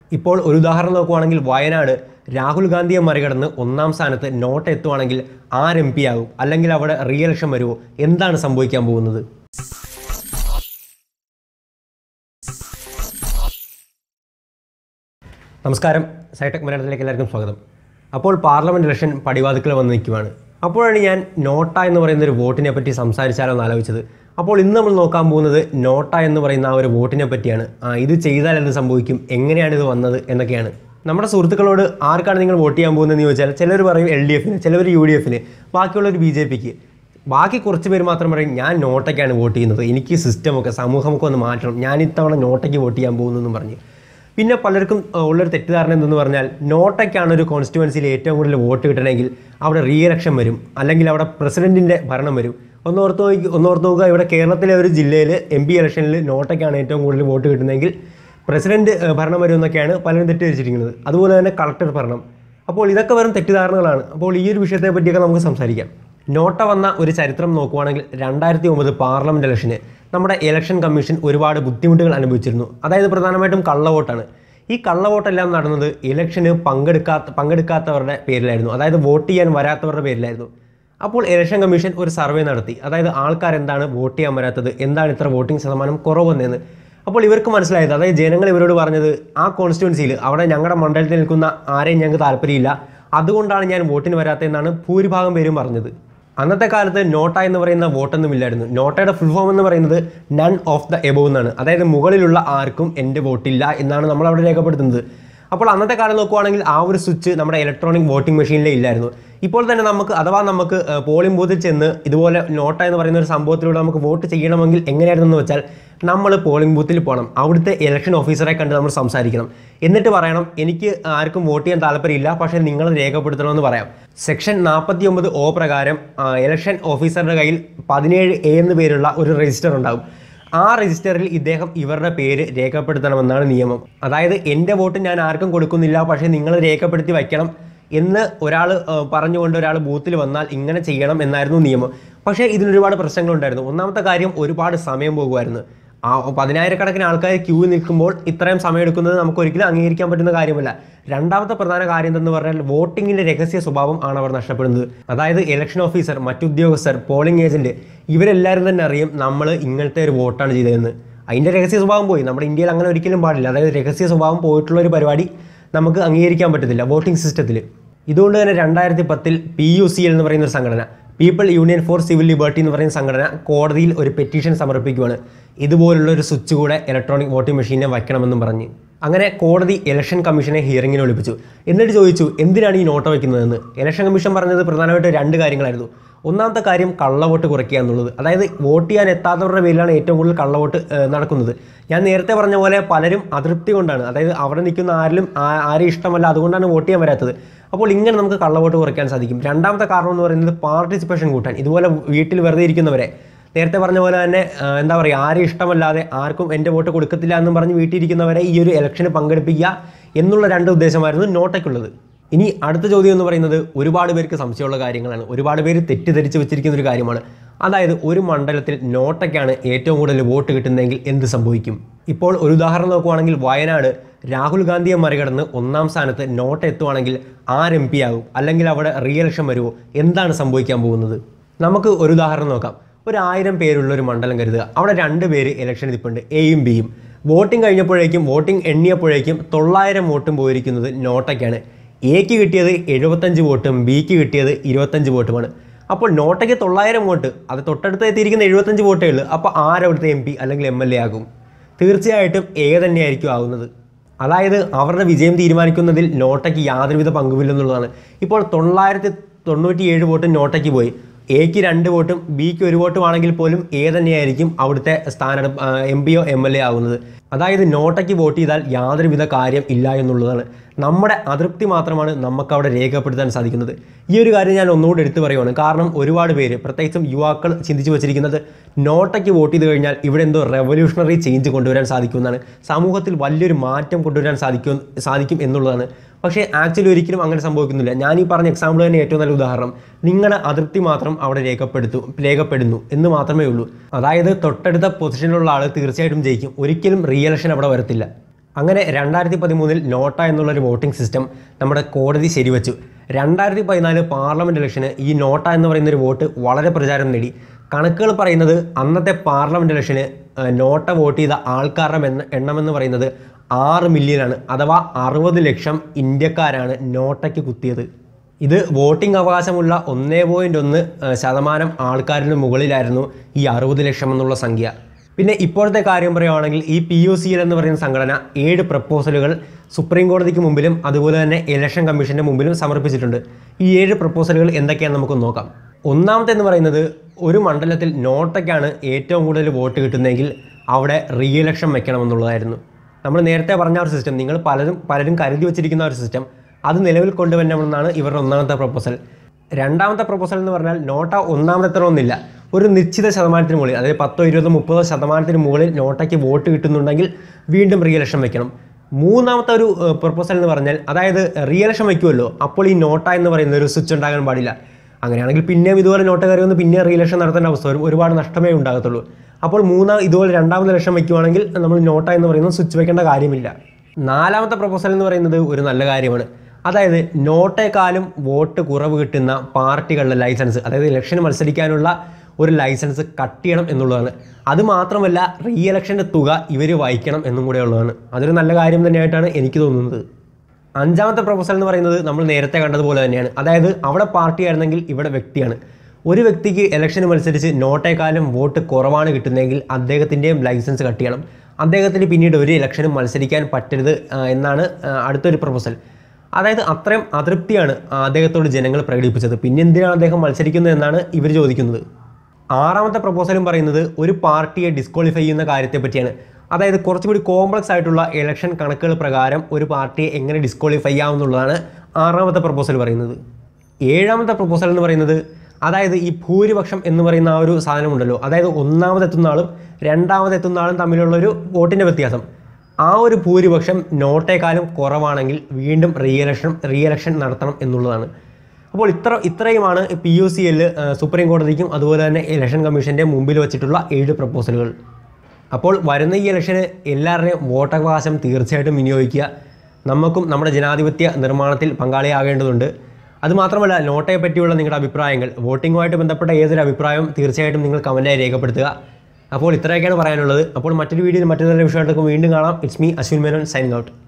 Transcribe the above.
ഇപ്പോൾ ഒരു ഉദാഹരണം നോക്കുവാണെങ്കിൽ വയനാട് രാഹുൽ ഗാന്ധിയെ മറികടന്ന് ഒന്നാം സ്ഥാനത്ത് നോട്ട് എത്തുവാണെങ്കിൽ ആര് എം പി ആകും അല്ലെങ്കിൽ അവിടെ റീ ഇലക്ഷൻ വരുമോ എന്താണ് സംഭവിക്കാൻ പോകുന്നത് നമസ്കാരം സൈടെക് മലയാളത്തിലേക്ക് എല്ലാവർക്കും സ്വാഗതം അപ്പോൾ പാർലമെൻറ്റ് ഇലക്ഷൻ പടിവാതിക്കൽ വന്ന് നിൽക്കുവാണ് അപ്പോഴാണ് ഞാൻ നോട്ട എന്ന് പറയുന്ന ഒരു വോട്ടിനെ പറ്റി സംസാരിച്ചാലോ എന്ന് ആലോചിച്ചത് അപ്പോൾ ഇന്ന് നമ്മൾ നോക്കാൻ പോകുന്നത് നോട്ട എന്ന് പറയുന്ന ആ ഒരു വോട്ടിനെ പറ്റിയാണ് ആ ഇത് ചെയ്താൽ എന്ത് സംഭവിക്കും എങ്ങനെയാണ് ഇത് വന്നത് എന്നൊക്കെയാണ് നമ്മുടെ സുഹൃത്തുക്കളോട് ആർക്കാണ് നിങ്ങൾ വോട്ട് ചെയ്യാൻ പോകുന്നതെന്ന് ചോദിച്ചാൽ ചിലർ പറയും എൽ ഡി എഫിന് ചിലർ യു ഡി എഫിന് ബാക്കിയുള്ളവർ ബി ജെ പിക്ക് ബാക്കി കുറച്ച് പേര് മാത്രം പറയും ഞാൻ നോട്ടയ്ക്കാണ് വോട്ട് ചെയ്യുന്നത് എനിക്ക് സിസ്റ്റമൊക്കെ സമൂഹമൊക്കെ ഒന്ന് മാറ്റണം ഞാൻ ഇത്തവണ നോട്ടയ്ക്ക് വോട്ട് ചെയ്യാൻ പോകുന്നു എന്നും പറഞ്ഞ് പിന്നെ പലർക്കും ആ, ഉള്ളൊരു തെറ്റിദ്ധാരണ എന്തെന്ന് പറഞ്ഞാൽ നോട്ടയ്ക്കാണ് ഒരു കോൺസ്റ്റിറ്റ്യുവൻസിയിൽ ഏറ്റവും കൂടുതൽ വോട്ട് കിട്ടണമെങ്കിൽ അവിടെ റീ ഇലക്ഷൻ വരും അല്ലെങ്കിൽ അവിടെ പ്രസിഡന്റിൻ്റെ ഭരണം വരും ഒന്ന് ഓർത്ത് നോക്കി ഒന്ന് ഓർത്ത് നോക്കുക ഇവിടെ കേരളത്തിലെ ഒരു ജില്ലയിൽ എം പി ഇലക്ഷനിൽ നോട്ടയ്ക്കാണ് ഏറ്റവും കൂടുതൽ വോട്ട് കിട്ടുന്നതെങ്കിൽ പ്രസിഡന്റ് ഏഹ്, ഭരണം വരും എന്നൊക്കെയാണ് പലരും തെറ്റിദ്ധരിച്ചിരിക്കുന്നത് അതുപോലെ തന്നെ കളക്ടർ ഭരണം അപ്പോൾ ഇതൊക്കെ വെറും തെറ്റിദ്ധാരണകളാണ് അപ്പോൾ ഈ ഒരു വിഷയത്തെ പറ്റിയൊക്കെ നമുക്ക് സംസാരിക്കാം നോട്ട വന്ന ഒരു ചരിത്രം നോക്കുവാണെങ്കിൽ രണ്ടായിരത്തി ഒമ്പത് പാർലമെൻറ്റ് ഇലക്ഷന് നമ്മുടെ ഇലക്ഷൻ കമ്മീഷൻ ഒരുപാട് ബുദ്ധിമുട്ടുകൾ അനുഭവിച്ചിരുന്നു അതായത് പ്രധാനമായിട്ടും കള്ളവോട്ടാണ് ഈ കള്ളവോട്ടെല്ലാം നടന്നത് ഇലക്ഷന് പങ്കെടുക്കാത്ത പങ്കെടുക്കാത്തവരുടെ പേരിലായിരുന്നു അതായത് വോട്ട് ചെയ്യാൻ വരാത്തവരുടെ പേരിലായിരുന്നു അപ്പോൾ ഇലക്ഷൻ കമ്മീഷൻ ഒരു സർവേ നടത്തി അതായത് ആൾക്കാർ എന്താണ് വോട്ട് ചെയ്യാൻ വരാത്തത് എന്താണ് ഇത്ര വോട്ടിംഗ് ശതമാനം കുറവെന്നതെന്ന് അപ്പോൾ ഇവർക്ക് മനസ്സിലായത് അതായത് ജനങ്ങൾ ഇവരോട് പറഞ്ഞത് ആ കോൺസ്റ്റിറ്റ്യുവൻസിയിൽ അവിടെ ഞങ്ങളുടെ മണ്ഡലത്തിൽ നിൽക്കുന്ന ആരെയും ഞങ്ങൾക്ക് താല്പര്യമില്ല അതുകൊണ്ടാണ് ഞാൻ വോട്ടിന് വരാത്തതെന്നാണ് ഭൂരിഭാഗം പേരും പറഞ്ഞത് അന്നത്തെ കാലത്ത് നോട്ട എന്ന് പറയുന്ന വോട്ടൊന്നും ഇല്ലായിരുന്നു നോട്ടയുടെ ഫുൾ ഫോം എന്ന് പറയുന്നത് നൺ ഓഫ് ദ എബോവ് എന്നാണ് അതായത് മുകളിലുള്ള ആർക്കും എൻ്റെ വോട്ടില്ല എന്നാണ് നമ്മൾ അവിടെ രേഖപ്പെടുത്തുന്നത് അപ്പോൾ അന്നത്തെ കാലം നോക്കുവാണെങ്കിൽ ആ ഒരു സ്വിച്ച് നമ്മുടെ ഇലക്ട്രോണിക് വോട്ടിംഗ് മെഷീനിലേ ഇല്ലായിരുന്നു ഇപ്പോൾ തന്നെ നമുക്ക് അഥവാ നമുക്ക് പോളിംഗ് ബൂത്തിൽ ചെന്ന് ഇതുപോലെ നോട്ട എന്ന് പറയുന്ന ഒരു സംഭവത്തിലൂടെ നമുക്ക് വോട്ട് ചെയ്യണമെങ്കിൽ എങ്ങനെയായിരുന്നു എന്ന് വെച്ചാൽ നമ്മൾ പോളിംഗ് ബൂത്തിൽ പോകണം അവിടുത്തെ ഇലക്ഷൻ ഓഫീസറെ കണ്ട് നമ്മൾ സംസാരിക്കണം എന്നിട്ട് പറയണം എനിക്ക് ആർക്കും വോട്ട് ചെയ്യാൻ താല്പര്യമില്ല പക്ഷേ നിങ്ങൾ രേഖപ്പെടുത്തണമെന്ന് പറയാം സെക്ഷൻ നാൽപ്പത്തി ഒമ്പത് ഒ പ്രകാരം ആ, ഇലക്ഷൻ ഓഫീസറുടെ കയ്യിൽ പതിനേഴ് എ എന്ന് പേരുള്ള ഒരു രജിസ്റ്റർ ഉണ്ടാകും ആ രജിസ്റ്ററിൽ ഇദ്ദേഹം ഇവരുടെ പേര് രേഖപ്പെടുത്തണമെന്നാണ് നിയമം അതായത് എൻ്റെ വോട്ട് ഞാൻ ആർക്കും കൊടുക്കുന്നില്ല പക്ഷേ നിങ്ങൾ രേഖപ്പെടുത്തി വയ്ക്കണം എന്ന് ഒരാൾ പറഞ്ഞുകൊണ്ട് ഒരാൾ ബൂത്തിൽ വന്നാൽ ഇങ്ങനെ ചെയ്യണം എന്നായിരുന്നു നിയമം പക്ഷേ ഇതിന് ഒരുപാട് പ്രശ്നങ്ങളുണ്ടായിരുന്നു ഒന്നാമത്തെ കാര്യം ഒരുപാട് സമയം പോകുമായിരുന്നു ആ പതിനായിരക്കണക്കിന് ആൾക്കാർ ക്യൂ നിൽക്കുമ്പോൾ ഇത്രയും സമയം എടുക്കുന്നത് നമുക്ക് ഒരിക്കലും അംഗീകരിക്കാൻ പറ്റുന്ന കാര്യമല്ല രണ്ടാമത്തെ പ്രധാന കാര്യം എന്തെന്ന് പറഞ്ഞാൽ വോട്ടിങ്ങിൻ്റെ രഹസ്യ സ്വഭാവം ആണ് അവർ നഷ്ടപ്പെടുന്നത് അതായത് ഇലക്ഷൻ ഓഫീസർ മറ്റുദ്യോഗസ്ഥർ പോളിംഗ് ഏജന്റ് ഇവരെല്ലാവരും തന്നെ അറിയും നമ്മൾ ഇങ്ങനത്തെ ഒരു വോട്ടാണ് ചെയ്തതെന്ന് അതിൻ്റെ രഹസ്യ സ്വഭാവം പോയി നമ്മുടെ ഇന്ത്യയിൽ അങ്ങനെ ഒരിക്കലും പാടില്ല അതായത് രഹസ്യ സ്വഭാവം പോയിട്ടുള്ള ഒരു പരിപാടി നമുക്ക് അംഗീകരിക്കാൻ പറ്റത്തില്ല വോട്ടിംഗ് സിസ്റ്റത്തിൽ ഇതുകൊണ്ട് തന്നെ രണ്ടായിരത്തി പത്തിൽ പി യു സി എൽ എന്ന് പറയുന്ന ഒരു സംഘടന people union for civil liberty എന്ന് പറയുന്ന സംഘടന കോടതിയിൽ ഒരു പെറ്റീഷൻ സമർപ്പിക്കുകയാണ് ഇതുപോലുള്ള ഒരു സ്വിച്ച് കൂടെ ഇലക്ട്രോണിക് വോട്ടിംഗ് മെഷീനെ വയ്ക്കണമെന്നും പറഞ്ഞ് അങ്ങനെ കോടതി ഇലക്ഷൻ കമ്മീഷനെ ഹിയറിങ്ങിന് വിളിപ്പിച്ചു എന്നിട്ട് ചോദിച്ചു എന്തിനാണ് ഈ നോട്ട വയ്ക്കുന്നതെന്ന് ഇലക്ഷൻ കമ്മീഷൻ പറഞ്ഞത് പ്രധാനമായിട്ട് രണ്ട് കാര്യങ്ങളായിരുന്നു ഒന്നാമത്തെ കാര്യം കള്ളവോട്ട് കുറയ്ക്കുക എന്നുള്ളത് അതായത് വോട്ട് ചെയ്യാൻ എത്താത്തവരുടെ പേരിലാണ് ഏറ്റവും കൂടുതൽ കള്ളവോട്ട് ഏഹ്, നടക്കുന്നത് ഞാൻ നേരത്തെ പറഞ്ഞ പോലെ പലരും അതൃപ്തി കൊണ്ടാണ് അതായത് അവിടെ നിൽക്കുന്ന ആരിലും ആ- ആരെയും ഇഷ്ടമല്ല അതുകൊണ്ടാണ് വോട്ട് ചെയ്യാൻ വരാത്തത് അപ്പോൾ ഇങ്ങനെ നമുക്ക് കള്ളവോട്ട് കുറയ്ക്കാൻ സാധിക്കും രണ്ടാമത്തെ കാരണം എന്ന് പറയുന്നത് പാർട്ടിസിപ്പേഷൻ കൂട്ടാൻ ഇതുപോലെ വീട്ടിൽ വെറുതെ ഇരിക്കുന്നവരെ നേരത്തെ പറഞ്ഞ പോലെ തന്നെ ആ, എന്താ പറയുക ആരും ഇഷ്ടമല്ലാതെ ആർക്കും എൻ്റെ വോട്ട് കൊടുക്കത്തില്ല എന്നും പറഞ്ഞ് വീട്ടിലിരിക്കുന്നവരെ ഈ ഒരു ഇലക്ഷന് പങ്കെടുപ്പിക്കുക എന്നുള്ള രണ്ട് ഉദ്ദേശമായിരുന്നു നോട്ടയ്ക്കുള്ളത് ഇനി അടുത്ത ചോദ്യം എന്ന് പറയുന്നത് ഒരുപാട് പേർക്ക് സംശയമുള്ള കാര്യങ്ങളാണ് ഒരുപാട് പേര് തെറ്റിദ്ധരിച്ച് വെച്ചിരിക്കുന്ന ഒരു കാര്യമാണ് അതായത് ഒരു മണ്ഡലത്തിൽ നോട്ടയ്ക്കാണ് ഏറ്റവും കൂടുതൽ വോട്ട് കിട്ടുന്നതെങ്കിൽ എന്ത് സംഭവിക്കും ഇപ്പോൾ ഒരു ഉദാഹരണം നോക്കുവാണെങ്കിൽ വയനാട് രാഹുൽ ഗാന്ധിയെ മറികടന്ന് ഒന്നാം സ്ഥാനത്ത് നോട്ട് എത്തുവാണെങ്കിൽ ആര് എം പി ആകും അല്ലെങ്കിൽ അവിടെ റീ ഇലക്ഷൻ വരുമോ എന്താണ് സംഭവിക്കാൻ പോകുന്നത് നമുക്ക് ഒരു ഉദാഹരണം നോക്കാം ഒരു ആയിരം പേരുള്ള ഒരു മണ്ഡലം കരുതുക അവിടെ രണ്ട് പേര് ഇലക്ഷൻ നിൽപ്പുണ്ട് എയും ബിയും വോട്ടിംഗ് കഴിഞ്ഞപ്പോഴേക്കും വോട്ടിംഗ് എണ്ണിയപ്പോഴേക്കും തൊള്ളായിരം വോട്ടും പോയിരിക്കുന്നത് നോട്ടയ്ക്കാണ് എക്ക് കിട്ടിയത് എഴുപത്തഞ്ച് വോട്ടും ബിക്ക് കിട്ടിയത് ഇരുപത്തഞ്ച് വോട്ടുമാണ് അപ്പോൾ നോട്ടയ്ക്ക് തൊള്ളായിരം വോട്ട് അത് തൊട്ടടുത്ത് എത്തിയിരിക്കുന്ന എഴുപത്തഞ്ച് വോട്ടേ ഉള്ളൂ അപ്പോൾ ആരവിടുത്തെ എം പി അല്ലെങ്കിൽ എം എൽ എ ആകും തീർച്ചയായിട്ടും എ തന്നെയായിരിക്കും ആകുന്നത് അതായത് അവരുടെ വിജയം തീരുമാനിക്കുന്നതിൽ നോട്ടയ്ക്ക് യാതൊരുവിധ പങ്കുമില്ലെന്നുള്ളതാണ് ഇപ്പോൾ തൊള്ളായിരത്തി തൊണ്ണൂറ്റിയേഴ് വോട്ടും നോട്ടയ്ക്ക് പോയി എക്ക് രണ്ട് വോട്ടും ബിക്ക് ഒരു വോട്ടും ആണെങ്കിൽ പോലും എ തന്നെയായിരിക്കും അവിടുത്തെ സ്ഥാനം എം പിയോ എം എൽ എ ആകുന്നത് അതായത് നോട്ടയ്ക്ക് വോട്ട് ചെയ്താൽ യാതൊരുവിധ കാര്യം ഇല്ല എന്നുള്ളതാണ് നമ്മുടെ അതൃപ്തി മാത്രമാണ് നമുക്ക് അവിടെ രേഖപ്പെടുത്താൻ സാധിക്കുന്നത് ഈ ഒരു കാര്യം ഞാൻ ഒന്നുകൂടി എടുത്തു പറയുവാണ് കാരണം ഒരുപാട് പേര് പ്രത്യേകിച്ചും യുവാക്കൾ ചിന്തിച്ചു വെച്ചിരിക്കുന്നത് നോട്ടയ്ക്ക് വോട്ട് ചെയ്ത് കഴിഞ്ഞാൽ ഇവിടെ എന്തോ റെവല്യൂഷണറി ചേഞ്ച് കൊണ്ടുവരാൻ സാധിക്കുമെന്നാണ് സമൂഹത്തിൽ വലിയൊരു മാറ്റം കൊണ്ടുവരാൻ സാധിക്കും സാധിക്കും എന്നുള്ളതാണ് പക്ഷേ ആക്ച്വലി ഒരിക്കലും അങ്ങനെ സംഭവിക്കുന്നില്ല ഞാൻ ഈ പറഞ്ഞ എക്സാമ്പിൾ തന്നെ ഏറ്റവും നല്ല ഉദാഹരണം നിങ്ങളുടെ അതൃപ്തി മാത്രം അവിടെ രേഖപ്പെടുത്തു രേഖപ്പെടുന്നു എന്ന് മാത്രമേ ഉള്ളൂ അതായത് തൊട്ടടുത്ത പൊസിഷനിലുള്ള ആൾ തീർച്ചയായിട്ടും ജയിക്കും ഒരിക്കലും റീ ഇലക്ഷൻ അവിടെ വരത്തില്ല അങ്ങനെ രണ്ടായിരത്തി പതിമൂന്നിൽ നോട്ട എന്നുള്ളൊരു വോട്ടിംഗ് സിസ്റ്റം നമ്മുടെ കോടതി ശരിവച്ചു രണ്ടായിരത്തി പതിനാല് പാർലമെൻറ്റ് ഇലക്ഷന് ഈ നോട്ട എന്ന് പറയുന്ന ഒരു വോട്ട് വളരെ പ്രചാരം നേടി കണക്കുകൾ പറയുന്നത് അന്നത്തെ പാർലമെൻറ്റ് ഇലക്ഷന് ഏഹ്, നോട്ട വോട്ട് ചെയ്ത ആൾക്കാരുടെ എണ്ണ എണ്ണമെന്ന് പറയുന്നത് ആറ് മില്യനാണ് അഥവാ അറുപത് ലക്ഷം ഇന്ത്യക്കാരാണ് നോട്ടയ്ക്ക് കുത്തിയത് ഇത് വോട്ടിംഗ് അവകാശമുള്ള ഒന്നേ പോയിൻ്റ് ഒന്ന് ശതമാനം ആൾക്കാരിന് മുകളിലായിരുന്നു ഈ അറുപത് ലക്ഷം എന്നുള്ള സംഖ്യ പിന്നെ ഇപ്പോഴത്തെ കാര്യം പറയുവാണെങ്കിൽ ഈ പി യു സി എൽ എന്ന് പറയുന്ന സംഘടന ഏഴ് പ്രപ്പോസലുകൾ സുപ്രീം കോടതിക്ക് മുമ്പിലും അതുപോലെ തന്നെ ഇലക്ഷൻ കമ്മീഷൻ്റെ മുമ്പിലും സമർപ്പിച്ചിട്ടുണ്ട് ഈ ഏഴ് പ്രപ്പോസലുകൾ എന്തൊക്കെയാണെന്ന് നമുക്ക് നോക്കാം ഒന്നാമത്തെ എന്ന് പറയുന്നത് ഒരു മണ്ഡലത്തിൽ നോട്ടയ്ക്കാണ് ഏറ്റവും കൂടുതൽ വോട്ട് കിട്ടുന്നതെങ്കിൽ അവിടെ റീ ഇലക്ഷൻ വെക്കണമെന്നുള്ളതായിരുന്നു നമ്മൾ നേരത്തെ പറഞ്ഞ ആ ഒരു സിസ്റ്റം നിങ്ങൾ പലരും പലരും കരുതി വെച്ചിരിക്കുന്ന ഒരു സിസ്റ്റം അത് നിലവിൽ കൊണ്ടുവരണമെന്നാണ് ഇവരുടെ ഒന്നാമത്തെ പ്രപ്പോസൽ രണ്ടാമത്തെ പ്രപ്പോസൽ എന്ന് പറഞ്ഞാൽ നോട്ട ഒന്നാമത്തെ എത്ര ഒന്നില്ല ഒരു നിശ്ചിത ശതമാനത്തിന് മുകളിൽ അതായത് പത്തോ ഇരുപതോ മുപ്പതോ ശതമാനത്തിന് മുകളിൽ നോട്ടയ്ക്ക് വോട്ട് കിട്ടുന്നുണ്ടെങ്കിൽ വീണ്ടും റീ ഇലക്ഷൻ വെക്കണം മൂന്നാമത്തെ ഒരു പ്രപ്പോസൽ എന്ന് പറഞ്ഞാൽ അതായത് റീ ഇലക്ഷൻ വയ്ക്കുമല്ലോ അപ്പോൾ ഈ നോട്ട എന്ന് പറയുന്ന ഒരു സ്വിച്ച് ഉണ്ടാകാൻ പാടില്ല അങ്ങനെയാണെങ്കിൽ പിന്നെയും ഇതുപോലെ നോട്ട് കയറി വന്ന് പിന്നെ റീ ഇലക്ഷൻ നടത്തേണ്ട അവസ്ഥ വരും ഒരുപാട് നഷ്ടമേ ഉണ്ടാകത്തുള്ളൂ അപ്പോൾ മൂന്നാം ഇതുപോലെ രണ്ടാമത് ലക്ഷം വയ്ക്കുവാണെങ്കിൽ നമ്മൾ നോട്ട എന്ന് പറയുന്നത് സ്വിച്ച് വെക്കേണ്ട കാര്യമില്ല നാലാമത്തെ പ്രപ്പോസൽ എന്ന് പറയുന്നത് ഒരു നല്ല കാര്യമാണ് അതായത് നോട്ടേക്കാളും വോട്ട് കുറവ് കിട്ടുന്ന പാർട്ടികളുടെ ലൈസൻസ് അതായത് ഇലക്ഷന് മത്സരിക്കാനുള്ള ഒരു ലൈസൻസ് കട്ട് ചെയ്യണം എന്നുള്ളതാണ് അത് മാത്രമല്ല റീ ഇലക്ഷൻ്റെ തുക ഇവർ വഹിക്കണം എന്നും കൂടെ ഉള്ളതാണ് അതൊരു നല്ല കാര്യം തന്നെയായിട്ടാണ് എനിക്ക് തോന്നുന്നത് അഞ്ചാമത്തെ പ്രൊപ്പോസൽ എന്ന് പറയുന്നത് നമ്മൾ നേരത്തെ കണ്ടതുപോലെ തന്നെയാണ് അതായത് അവിടെ പാർട്ടി ആയിരുന്നെങ്കിൽ ഇവിടെ വ്യക്തിയാണ് ഒരു വ്യക്തിക്ക് ഇലക്ഷന് മത്സരിച്ച് നോട്ടേക്കാളും വോട്ട് കുറവാണ് കിട്ടുന്നതെങ്കിൽ അദ്ദേഹത്തിൻ്റെയും ലൈസൻസ് കട്ട് ചെയ്യണം അദ്ദേഹത്തിന് പിന്നീട് ഒരു ഇലക്ഷനും മത്സരിക്കാൻ പറ്റരുത് ആ, എന്നാണ് ആ, അടുത്തൊരു പ്രൊപ്പോസൽ അതായത് അത്രയും അതൃപ്തിയാണ് ആ, അദ്ദേഹത്തോട് ജനങ്ങൾ പ്രകടിപ്പിച്ചത് പിന്നെ എന്തിനാണ് അദ്ദേഹം മത്സരിക്കുന്നത് എന്നാണ് ഇവർ ചോദിക്കുന്നത് ആറാമത്തെ പ്രപ്പോസലും പറയുന്നത് ഒരു പാർട്ടിയെ ഡിസ്ക്വാളിഫൈ ചെയ്യുന്ന കാര്യത്തെ പറ്റിയാണ് അതായത് കുറച്ചുകൂടി കോംപ്ലക്സ് ആയിട്ടുള്ള ഇലക്ഷൻ കണക്കുകൾ പ്രകാരം ഒരു പാർട്ടിയെ എങ്ങനെ ഡിസ്ക്വാളിഫൈ ചെയ്യാമെന്നുള്ളതാണ് ആറാമത്തെ പ്രപ്പോസൽ പറയുന്നത് ഏഴാമത്തെ പ്രപ്പോസൽ എന്ന് പറയുന്നത് അതായത് ഈ ഭൂരിപക്ഷം എന്ന് പറയുന്ന ആ ഒരു സാധനമുണ്ടല്ലോ അതായത് ഒന്നാമതെത്തുന്ന ആളും രണ്ടാമതെത്തുന്ന ആളും തമ്മിലുള്ള ഒരു വോട്ടിൻ്റെ വ്യത്യാസം ആ ഒരു ഭൂരിപക്ഷം നോട്ടേക്കാളും കുറവാണെങ്കിൽ വീണ്ടും റീ ഇലക്ഷൻ റീ ഇലക്ഷൻ നടത്തണം എന്നുള്ളതാണ് അപ്പോൾ ഇത്ര ഇത്രയുമാണ് P U C L supreme കോടതിക്കും അതുപോലെ തന്നെ ഇലക്ഷൻ കമ്മീഷൻ്റെ മുമ്പിൽ വെച്ചിട്ടുള്ള ഏഴ് പ്രപ്പോസലുകൾ അപ്പോൾ വരുന്ന ഈ ഇലക്ഷന് എല്ലാവരുടെയും വോട്ടവകാശം തീർച്ചയായിട്ടും വിനിയോഗിക്കുക നമുക്കും നമ്മുടെ ജനാധിപത്യ നിർമ്മാണത്തിൽ പങ്കാളിയാകേണ്ടതുണ്ട് അതുമാത്രമല്ല നോട്ടയെ പറ്റിയുള്ള നിങ്ങളുടെ അഭിപ്രായങ്ങൾ വോട്ടിങ്ങുമായിട്ട് ബന്ധപ്പെട്ട ഏതൊരു അഭിപ്രായവും തീർച്ചയായിട്ടും നിങ്ങൾ കമൻറ്റായി രേഖപ്പെടുത്തുക അപ്പോൾ ഇത്രയൊക്കെയാണ് പറയാനുള്ളത് അപ്പോൾ മറ്റൊരു വീഡിയോയിൽ മറ്റൊരു വിഷയമായിട്ടൊക്കെ വീണ്ടും കാണാം it's me Ashwin Menon signing out